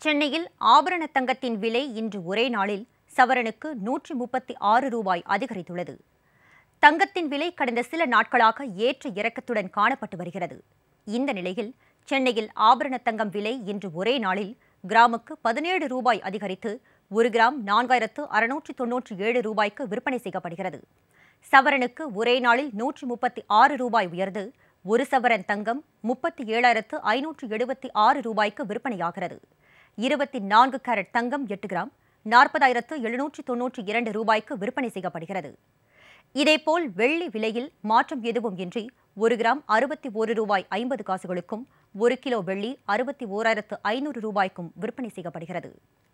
சென்னையில் ஆபரண தங்கத்தின் விலை இன்று ஒரே நாளில் சவரனுக்கு நூற்றி முப்பத்தி ஆறு ரூபாய் அதிகரித்துள்ளது தங்கத்தின் விலை கடந்த சில நாட்களாக ஏற்ற இறக்கத்துடன் காணப்பட்டு வருகிறது இந்த நிலையில் சென்னையில் ஆபரண தங்கம் விலை இன்று ஒரே நாளில் கிராமுக்கு பதினேழு ரூபாய் அதிகரித்து ஒரு கிராம் நான்காயிரத்து அறுநூற்றி தொன்னூற்றி ஏழு ரூபாய்க்கு விற்பனை செய்யப்படுகிறது சவரனுக்கு ஒரே நாளில் நூற்றி முப்பத்தி ஆறு ரூபாய் உயர்ந்து ஒரு சவரன் தங்கம் முப்பத்தி ஏழாயிரத்து ஐநூற்று எழுபத்தி ஆறு ரூபாய்க்கு விற்பனையாகிறது இருபத்தி நான்கு கேரட் தங்கம் எட்டு கிராம் நாற்பதாயிரத்து எழுநூற்றி தொன்னூற்றி இரண்டு ரூபாய்க்கு விற்பனை செய்யப்படுகிறது இதேபோல் வெள்ளி விலையில் மாற்றம் எதுவும் இன்றி ஒரு கிராம் அறுபத்தி ஒரு ரூபாய் ஐம்பது காசுகளுக்கும் ஒரு கிலோ வெள்ளி அறுபத்தி ஓராயிரத்து ஐநூறு ரூபாய்க்கும் விற்பனை செய்யப்படுகிறது